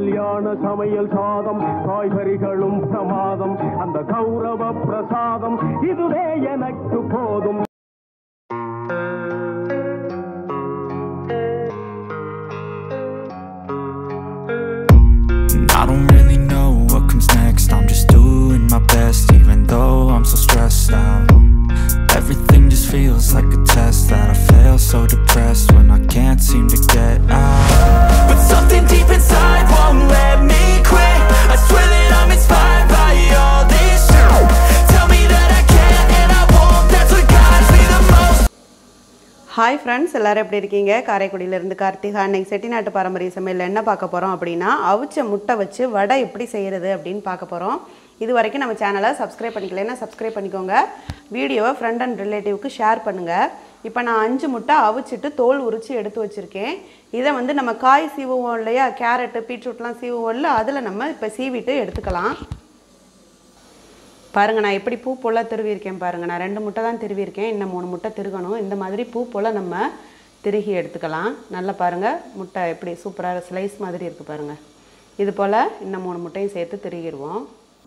கல்யாண சமையல் சாதம் காய்கறிகளும் பிரமாதம் அந்த கௌரவ பிரசாதம் இதுவே எனக்கு போதும் And I don't really know what comes next I'm just doing my best even though I'm so stressed out Everything just feels like a test that I fail so depressed when I can't seem to get out But something deep inside won't let me quit I swear that I'm inspired by all this shit Tell me that I can and I won't That's what guides me the most hi friends எல்லாரும் எப்படி இருக்கீங்க காரைக்குடியிலேருந்து கார்த்திகா இன்னைக்கு செட்டிநாட்டு பாரம்பரிய சமையல் என்ன பார்க்க போகிறோம் அப்படின்னா அவிச்ச முட்டை வச்சு வடை எப்படி செய்கிறது அப்படின்னு பார்க்க போகிறோம் இது வரைக்கும் நம்ம சேனலை சப்ஸ்கிரைப் பண்ணிக்கலைன்னா சப்ஸ்கிரைப் பண்ணிக்கோங்க வீடியோவை ஃப்ரெண்ட் அண்ட் ரிலேட்டிவ்க்கு ஷேர் பண்ணுங்கள் இப்போ நான் அஞ்சு முட்டை அவிச்சிட்டு தோல் உரித்து எடுத்து வச்சுருக்கேன் இதை வந்து நம்ம காய் சீவுவோம் இல்லையா கேரட்டு பீட்ரூட்லாம் சீவுவோம்ல அதில் நம்ம இப்போ சீவிட்டு எடுத்துக்கலாம் பாருங்க நான் எப்படி பூ போல திருவியிருக்கேன் பாருங்க நான் ரெண்டு முட்டை தான் திருவியிருக்கேன் இன்னும் மூணு முட்டை திருகணும் இந்த மாதிரி பூ போல நம்ம திருகி எடுத்துக்கலாம் நல்லா பாருங்க முட்டை எப்படி சூப்பராக ஸ்லைஸ் மாதிரி இருக்குது பாருங்க இது போல் இன்னும் மூணு முட்டையும் சேர்த்து திருகிடுவோம்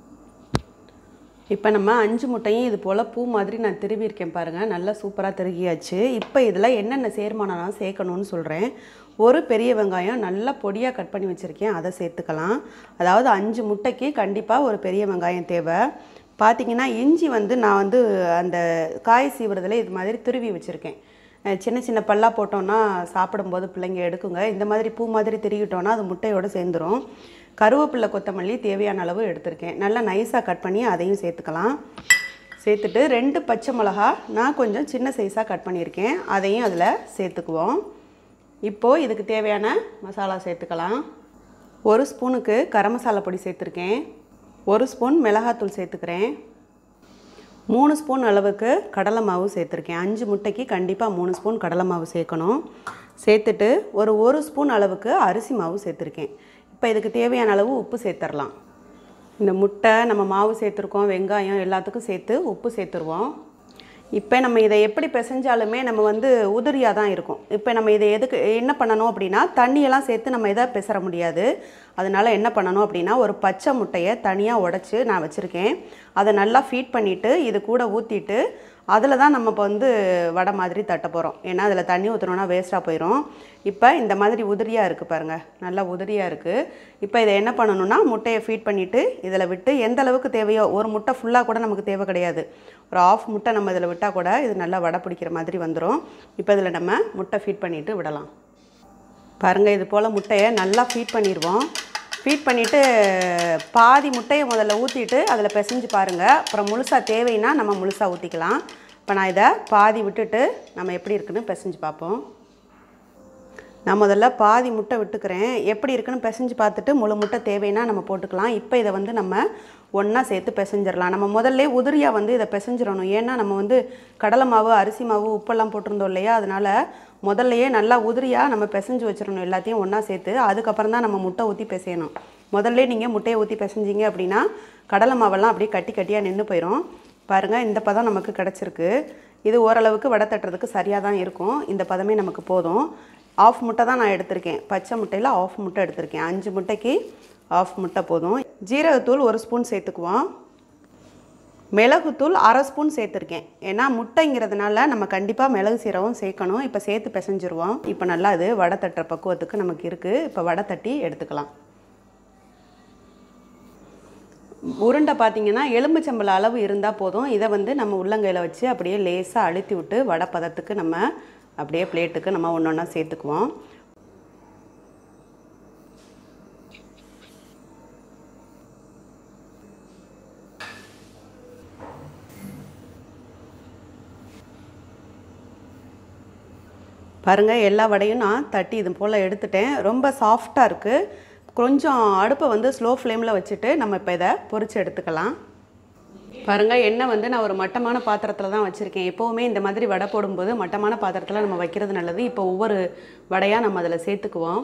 இப்போ நம்ம அஞ்சு முட்டையும் இது போல் பூ மாதிரி நான் திருவியிருக்கேன் பாருங்கள் நல்லா சூப்பராக திருகியாச்சு இப்போ இதில் என்னென்ன சேர்மானம் சேர்க்கணும்னு சொல்கிறேன் ஒரு பெரிய வெங்காயம் நல்லா பொடியாக கட் பண்ணி வச்சுருக்கேன் அதை சேர்த்துக்கலாம் அதாவது அஞ்சு முட்டைக்கு கண்டிப்பாக ஒரு பெரிய வெங்காயம் தேவை பார்த்தீங்கன்னா இஞ்சி வந்து நான் வந்து அந்த காய் சீவுறதுல இது மாதிரி துருவி வச்சுருக்கேன் அஹ் சின்ன சின்ன பல்லா போட்டோன்னா சாப்பிடும்போது பிள்ளைங்க எடுக்குங்க இந்த மாதிரி பூ மாதிரி திருகிட்டோன்னா அது முட்டையோடு சேர்ந்துரும் கருவேப்பிலை கொத்தமல்லி தேவையான அளவு எடுத்திருக்கேன் நல்லா நைஸாக கட் பண்ணி அதையும் சேர்த்துக்கலாம் சேர்த்துட்டு ரெண்டு பச்சை மிளகா நான் கொஞ்சம் சின்ன சைஸாக கட் பண்ணியிருக்கேன் அதையும் அதில் சேர்த்துக்குவோம் இப்போது இதுக்கு தேவையான மசாலா சேர்த்துக்கலாம் ஒரு ஸ்பூனுக்கு கரம் மசாலா பொடி சேர்த்துருக்கேன் ஒரு ஸ்பூன் மிளகாத்தூள் சேர்த்துக்கிறேன் மூணு ஸ்பூன் அளவுக்கு கடலை மாவு சேர்த்துருக்கேன் அஞ்சு முட்டைக்கு கண்டிப்பாக மூணு ஸ்பூன் கடலை மாவு சேர்க்கணும் சேர்த்துட்டு ஒரு ஒரு ஸ்பூன் அளவுக்கு அரிசி மாவு சேர்த்துருக்கேன் இப்போ இதுக்கு தேவையான அளவு உப்பு சேர்த்துடலாம் இந்த முட்டை நம்ம மாவு சேர்த்துருக்கோம் வெங்காயம் எல்லாத்துக்கும் சேர்த்து உப்பு சேர்த்துருவோம் இப்போ நம்ம இதை எப்படி பிசைஞ்சாலுமே நம்ம வந்து உதிரியாக தான் இருக்கும் இப்போ நம்ம இதை எதுக்கு என்ன பண்ணணும் அப்படின்னா தண்ணியெல்லாம் சேர்த்து நம்ம இதை பிசற முடியாது அதனால் என்ன பண்ணணும் அப்படின்னா ஒரு பச்சை முட்டையை தனியாக உடச்சி நான் வச்சுருக்கேன் அதை நல்லா ஃபீட் பண்ணிவிட்டு இது கூட ஊற்றிட்டு அதில் தான் நம்ம இப்போ வந்து வடை மாதிரி தட்ட போகிறோம் ஏன்னா அதில் தண்ணி ஊற்றணுன்னா வேஸ்ட்டாக போயிடும் இப்போ இந்த மாதிரி உதிரியாக இருக்குது பாருங்கள் நல்லா உதிரியாக இருக்குது இப்போ இதை என்ன பண்ணணும்னா முட்டையை ஃபீட் பண்ணிவிட்டு இதில் விட்டு எந்த அளவுக்கு தேவையோ ஒரு முட்டை ஃபுல்லாக கூட நமக்கு தேவை கிடையாது ஒரு ஆஃப் முட்டை நம்ம இதில் விட்டால் கூட இது நல்லா வடை பிடிக்கிற மாதிரி வந்துடும் இப்போ இதில் நம்ம முட்டை ஃபீட் பண்ணிவிட்டு விடலாம் பாருங்கள் இது போல் முட்டையை நல்லா ஃபீட் பண்ணிடுவோம் ஃபீட் பண்ணிவிட்டு பாதி முட்டையை முதல்ல ஊற்றிட்டு அதில் பிசைஞ்சு பாருங்கள் அப்புறம் முழுசாக தேவைன்னா நம்ம முழுசாக ஊற்றிக்கலாம் இப்போ நான் இதை பாதி விட்டுட்டு நம்ம எப்படி இருக்குன்னு பிசைஞ்சு பார்ப்போம் நான் முதல்ல பாதி முட்டை விட்டுக்கிறேன் எப்படி இருக்குன்னு பிசைஞ்சு பார்த்துட்டு முழு முட்டை தேவைன்னா நம்ம போட்டுக்கலாம் இப்போ இதை வந்து நம்ம ஒன்றா சேர்த்து பிசைஞ்சிடலாம் நம்ம முதல்ல உதிரியாக வந்து இதை பிசைஞ்சிடணும் ஏன்னா நம்ம வந்து கடலை மாவு அரிசி மாவு உப்பெல்லாம் போட்டிருந்தோம் இல்லையா அதனால் முதல்லையே நல்லா உதிரியாக நம்ம பிசைஞ்சு வச்சிடணும் எல்லாத்தையும் ஒன்றா சேர்த்து அதுக்கப்புறம் தான் நம்ம முட்டை ஊற்றி பிசையணும் முதல்ல நீங்கள் முட்டையை ஊற்றி பிசைஞ்சிங்க அப்படின்னா கடலை மாவெல்லாம் அப்படியே கட்டி கட்டியாக நின்று போயிடும் பாருங்கள் இந்த பதம் நமக்கு கிடச்சிருக்கு இது ஓரளவுக்கு வடை தட்டுறதுக்கு சரியாக தான் இருக்கும் இந்த பதமே நமக்கு போதும் ஆஃப் முட்டை தான் நான் எடுத்திருக்கேன் பச்சை முட்டையில் ஆஃப் முட்டை எடுத்திருக்கேன் அஞ்சு முட்டைக்கு ஆஃப் முட்டை போதும் ஜீரகத்தூள் ஒரு ஸ்பூன் சேர்த்துக்குவோம் மிளகுத்தூள் அரை ஸ்பூன் சேர்த்துருக்கேன் ஏன்னா முட்டைங்கிறதுனால நம்ம கண்டிப்பாக மிளகு சீரகம் சேர்க்கணும் இப்போ சேர்த்து பிசைஞ்சிருவோம் இப்போ நல்லா இது வடை தட்டுற பக்குவத்துக்கு நமக்கு இருக்குது இப்போ வடை தட்டி எடுத்துக்கலாம் உருண்டை பார்த்தீங்கன்னா எலும்புச்சம்பள அளவு இருந்தால் போதும் இதை வந்து நம்ம உள்ளங்கையில் வச்சு அப்படியே லேசாக அழுத்தி விட்டு வடை பதத்துக்கு நம்ம அப்படியே பிளேட்டுக்கு நம்ம ஒன்று ஒன்றா சேர்த்துக்குவோம் பாருங்கள் எல்லா வடையும் நான் தட்டி இது போல் எடுத்துட்டேன் ரொம்ப சாஃப்டாக இருக்குது கொஞ்சம் அடுப்பை வந்து ஸ்லோ ஃப்ளேமில் வச்சுட்டு நம்ம இப்போ இதை பொரிச்சு எடுத்துக்கலாம் பாருங்கள் எண்ணெய் வந்து நான் ஒரு மட்டமான பாத்திரத்தில் தான் வச்சுருக்கேன் எப்போவுமே இந்த மாதிரி வடை போடும்போது மட்டமான பாத்திரத்தில் நம்ம வைக்கிறது நல்லது இப்போ ஒவ்வொரு வடையாக நம்ம அதில் சேர்த்துக்குவோம்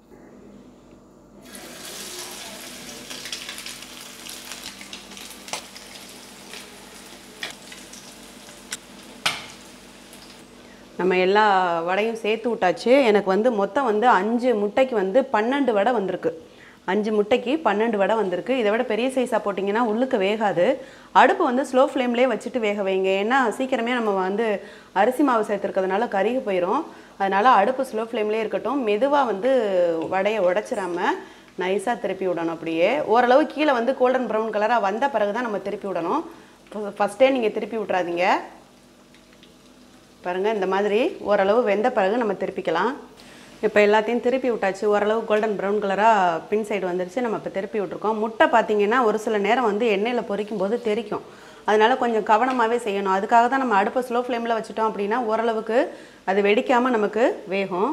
நம்ம எல்லா வடையும் சேர்த்து விட்டாச்சு எனக்கு வந்து மொத்தம் வந்து அஞ்சு முட்டைக்கு வந்து பன்னெண்டு வடை வந்திருக்கு அஞ்சு முட்டைக்கு பன்னெண்டு வடை வந்திருக்கு இதை விட பெரிய சைஸாக போட்டிங்கன்னா உள்ளுக்கு வேகாது அடுப்பு வந்து ஸ்லோ ஃப்ளேம்லேயே வச்சுட்டு வேக வைங்க ஏன்னா சீக்கிரமே நம்ம வந்து அரிசி மாவு சேர்த்துருக்கிறதுனால கருகி போயிடும் அதனால் அடுப்பு ஸ்லோ ஃப்ளேம்லேயே இருக்கட்டும் மெதுவாக வந்து வடையை உடச்சிடாம நைஸாக திருப்பி விடணும் அப்படியே ஓரளவு கீழே வந்து கோல்டன் ப்ரௌன் கலராக வந்த பிறகு தான் நம்ம திருப்பி விடணும் ஃபஸ்ட்டே நீங்கள் திருப்பி விட்றாதீங்க பாருங்கள் இந்த மாதிரி ஓரளவு வெந்த பிறகு நம்ம திருப்பிக்கலாம் இப்போ எல்லாத்தையும் திருப்பி விட்டாச்சு ஓரளவு கோல்டன் ப்ரௌன் கலராக பின் சைடு வந்துருச்சு நம்ம இப்போ திருப்பி விட்ருக்கோம் முட்டை பார்த்தீங்கன்னா ஒரு சில நேரம் வந்து எண்ணெயில் பொரிக்கும் போது தெரிக்கும் அதனால கொஞ்சம் கவனமாகவே செய்யணும் அதுக்காக தான் நம்ம அடுப்பை ஸ்லோ ஃப்ளேமில் வச்சுட்டோம் அப்படின்னா ஓரளவுக்கு அது வெடிக்காமல் நமக்கு வேகும்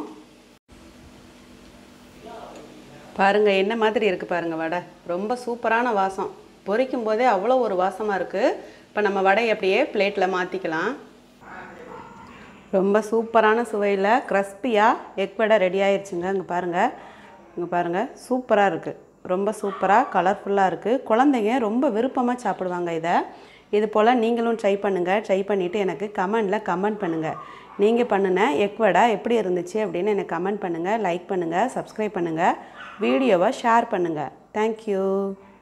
பாருங்க என்ன மாதிரி இருக்குது பாருங்க வடை ரொம்ப சூப்பரான வாசம் பொரிக்கும் போதே அவ்வளோ ஒரு வாசமாக இருக்குது இப்போ நம்ம வடையை அப்படியே பிளேட்டில் மாற்றிக்கலாம் ரொம்ப சூப்பரான சுவையில் கிறிஸ்பியாக எக் வடை ரெடி ஆயிடுச்சுங்க இங்கே பாருங்கள் இங்கே பாருங்கள் சூப்பராக இருக்குது ரொம்ப சூப்பராக கலர்ஃபுல்லாக இருக்குது குழந்தைங்க ரொம்ப விருப்பமாக சாப்பிடுவாங்க இதை இது போல் நீங்களும் ட்ரை பண்ணுங்கள் ட்ரை பண்ணிவிட்டு எனக்கு கமெண்டில் கமெண்ட் பண்ணுங்கள் நீங்கள் பண்ணின எக் வடை எப்படி இருந்துச்சு அப்படின்னு எனக்கு கமெண்ட் பண்ணுங்கள் லைக் பண்ணுங்கள் சப்ஸ்கிரைப் பண்ணுங்கள் வீடியோவை ஷேர் பண்ணுங்கள் தேங்க்யூ